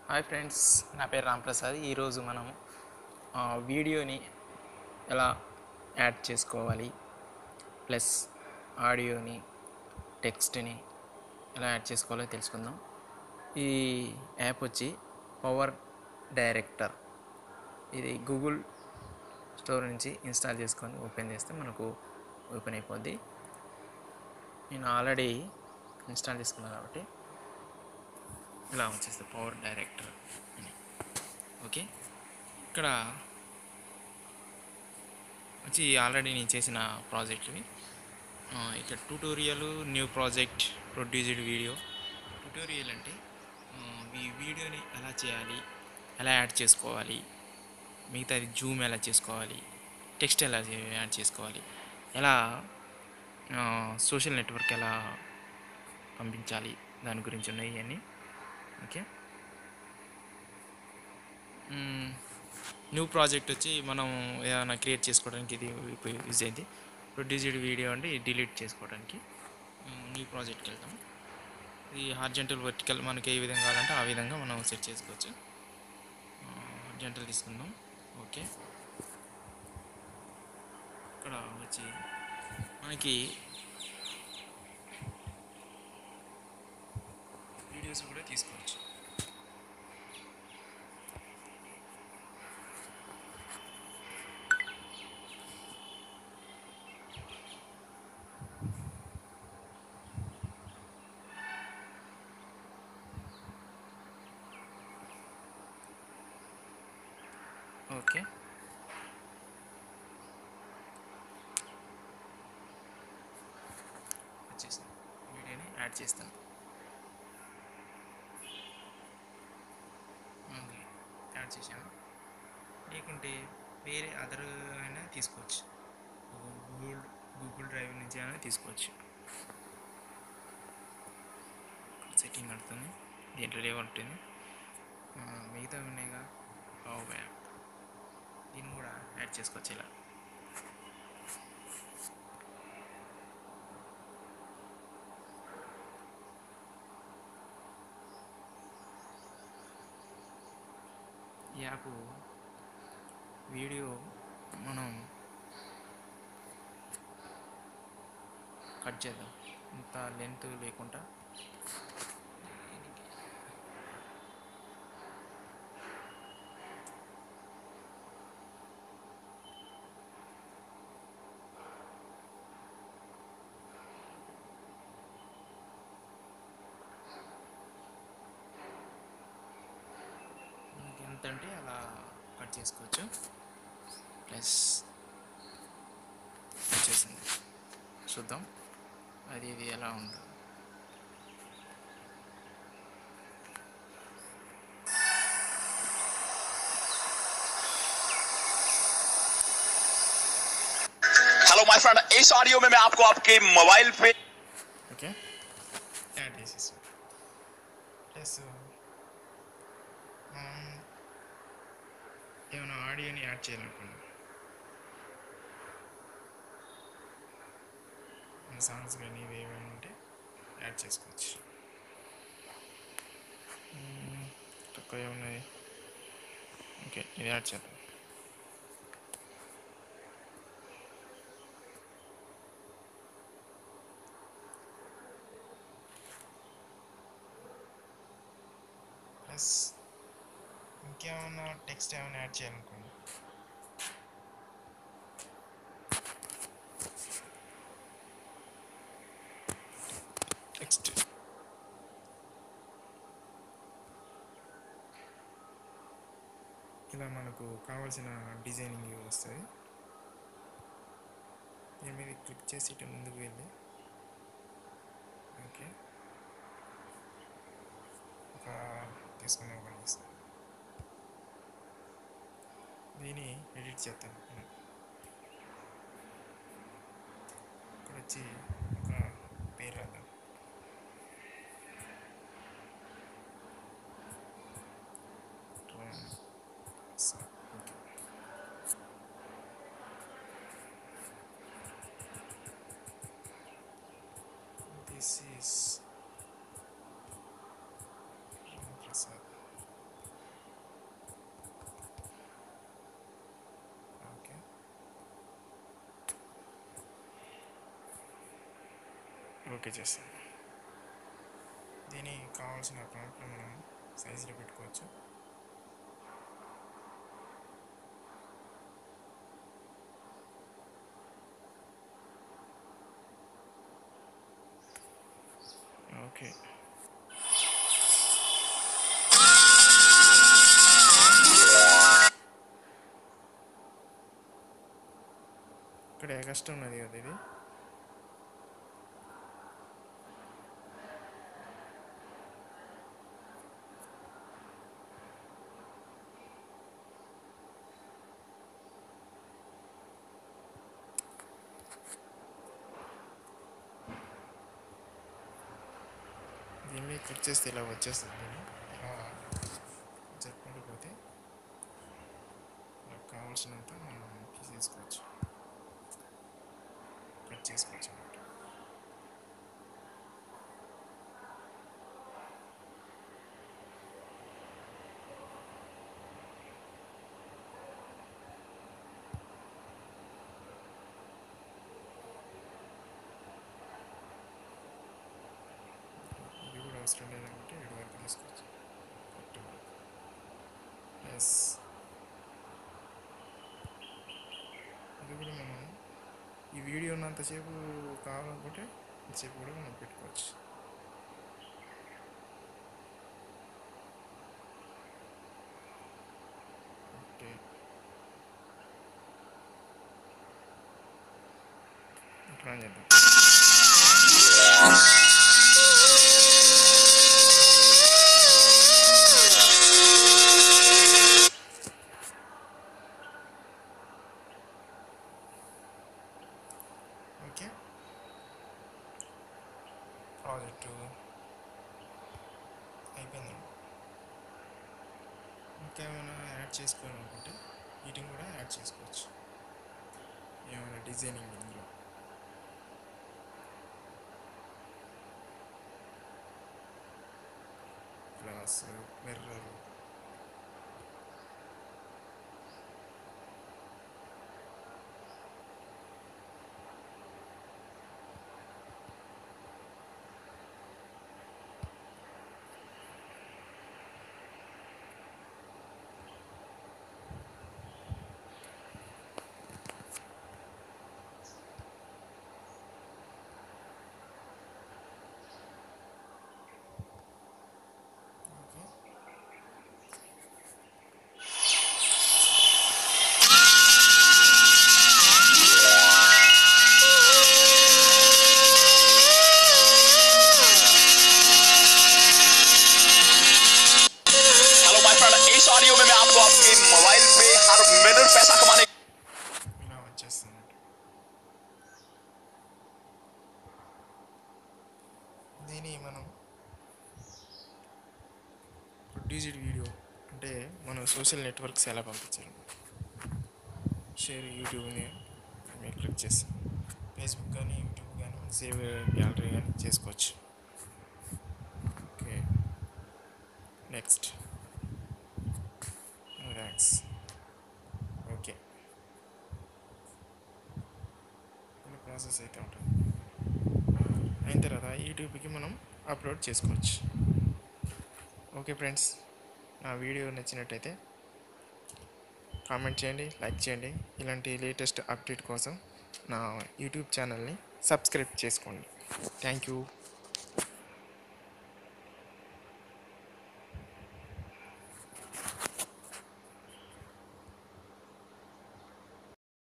Hi friends నా పేరు రాంప్రసాద్ ఈరోజు మనం ఆ, వీడియోని ఎలా యాడ్ చేసుకోవాలి ప్లస్ ఆడియోని టెక్స్ట్ని ఎలా యాడ్ చేసుకోవాలో తెలుసుకుందాం ఈ యాప్ వచ్చి పవర్ డైరెక్టర్ ఇది గూగుల్ స్టోర్ నుంచి ఇన్స్టాల్ చేసుకొని ఓపెన్ చేస్తే మనకు ఓపెన్ అయిపోద్ది నేను ఆల్రెడీ ఇన్స్టాల్ చేసుకున్నాను కాబట్టి ఇలా వచ్చేస్తుంది పవర్ డైరెక్టర్ అని ఓకే ఇక్కడ వచ్చి ఆల్రెడీ నేను చేసిన ప్రాజెక్ట్వి ఆ, ఇక్కడ tutorial new project produced video tutorial అంటే ఆ, ఈ వీడియోని ఎలా చేయాలి ఎలా యాడ్ చేసుకోవాలి మిగతాది జూమ్ ఎలా చేసుకోవాలి టెక్స్ట్ ఎలా చే- యాడ్ చేసుకోవాలి ఎలా సోషల్ నెట్వర్క్ ఎలా పంపించాలి దాని గురించి ఉన్నాయి ఇవన్నీ ఓకే న్యూ ప్రాజెక్ట్ వచ్చి మనం ఏదైనా క్రియేట్ చేసుకోవడానికి ఇది యూజ్ అయింది ప్రొడ్యూస్డ్ వీడియో అంటే డిలీట్ చేసుకోవడానికి న్యూ ప్రాజెక్ట్కి వెళ్తాం ఇది హార్జెంటల్ వర్టికల్ మనకి ఏ విధంగా కావాలంటే ఆ విధంగా మనం సెట్ చేసుకోవచ్చు హార్జెంటల్ తీసుకుందాం ఓకే ఇక్కడ వచ్చి మనకి వీడియోస్ కూడా తీసుకోవచ్చు ఓకే వచ్చేసింది వీడియోని యాడ్ చేస్తాను ఓకే యాడ్ చేశాను లేకుంటే వేరే అదర్ అయినా తీసుకోవచ్చు గూగుల్ గూగుల్ డ్రైవ్ నుంచి అయినా తీసుకోవచ్చు సెట్టింగ్ అడుగుతుంది దీంట్లో ఏమంటుంది మిగతా ఉన్నాయిగా పవర్ యాప్ దీన్ని కూడా యాడ్ చేసుకోవచ్చు ఇలా ఈ యాప్ వీడియో మనం కట్ చేద్దాం ఇంత లెంత్ లేకుండా మనకి ఎంత అంటే అలా కట్ చేసుకోవచ్చు ప్లస్ వచ్చేసింది చూద్దాం అది ఇది ఎలా ఉందో हेलो माय फ्रेंड इस ऑडियो में मैं आपको आपके मोबाइल पे ఓకే యాడ్ చేసేసి ప్లస్ మనం ఏమైనా ఆడియోని యాడ్ చేయాలనుకోండి మన సాంగ్స్ కానీ ఇవి ఏమైనా ఉంటే యాడ్ చేసుకోవచ్చు మ్మ్, తక్కువ ఏమున్నాయి ఓకే ఇది యాడ్ చేద్దాం ప్లస్ ఇంకేమైనా టెక్స్ట్ ఏమైనా యాడ్ చేయాలనుకోండి టెక్స్ట్ ఇలా మనకు కావాల్సిన డిజైనింగ్ వస్తుంది దీని మీద క్లిక్ చేసి ఇటు ముందుకు వెళ్ళి ఓకే ఒక తీసుకుని ఓపెన్ చేస్తాను దీన్ని ఎడిట్ చేస్తాను నేను. ఇక్కడ వచ్చి ఒక పేరు రాద్దాం Run. So, okay. This is Ram Prasad. Okay చేస్తాను దీనికి కావాల్సిన ప్రాంప్ట్లో మనం సైజులో పెట్టుకోవచ్చు ఓకే ఇక్కడ కష్టం ఉన్నది కదా ఇది దీన్ని క్లిక్ చేస్తే ఇలా వచ్చేస్తుంది దీన్ని ఇలా జరుపుకుంటూ పోతే మనకు కావాల్సినంత మనం తీసేసుకోవచ్చు కట్ చేసుకోవచ్చు అన్నమాట ఇది కూడా అవసరం లేదంటే ఏడు వరకు తీసుకోవచ్చు ఎస్ ఇది కూడా మనం ఈ వీడియో ఉన్నంతసేపు కావాలనుకుంటే అంతసేపు కూడా మనం పెట్టుకోవచ్చు ఓకే ఇట్లా చేద్దాం ఓకే ప్రాజెక్టు అయిపోయింది ఇంకేమైనా యాడ్ చేసుకోవాలనుకుంటే వీటిని కూడా యాడ్ చేసుకోవచ్చు ఏమైనా డిజైనింగ్ ఇందులో glass mirror okay hello my friend इस ऑडियो में मैं आपको आपके मोबाइल पे हर मिनट पैसा कमाने ఇలా వచ్చేస్తుంది దీని మనం ప్రొడ్యూస్డ్ వీడియో అంటే మనం సోషల్ నెట్వర్క్స్ ఎలా పంపించాలి షేర్ యూట్యూబ్ని మేము క్లిక్ చేస్తాం ఫేస్బుక్ కానీ యూట్యూబ్ కానీ సేవ్ గ్యాలరీ కానీ చేసుకోవచ్చు ఓకే నెక్స్ట్ రిలాక్స్ ఓకే ఇలా ప్రాసెస్ అయితే ఉంటుంది అయిన తర్వాత యూట్యూబ్కి మనం అప్లోడ్ చేసుకోవచ్చు ఓకే ఫ్రెండ్స్ నా వీడియో నచ్చినట్టయితే కామెంట్ చేయండి లైక్ చేయండి ఇలాంటి లేటెస్ట్ అప్డేట్ కోసం నా యూట్యూబ్ ఛానల్ని సబ్స్క్రైబ్ చేసుకోండి థ్యాంక్ యూ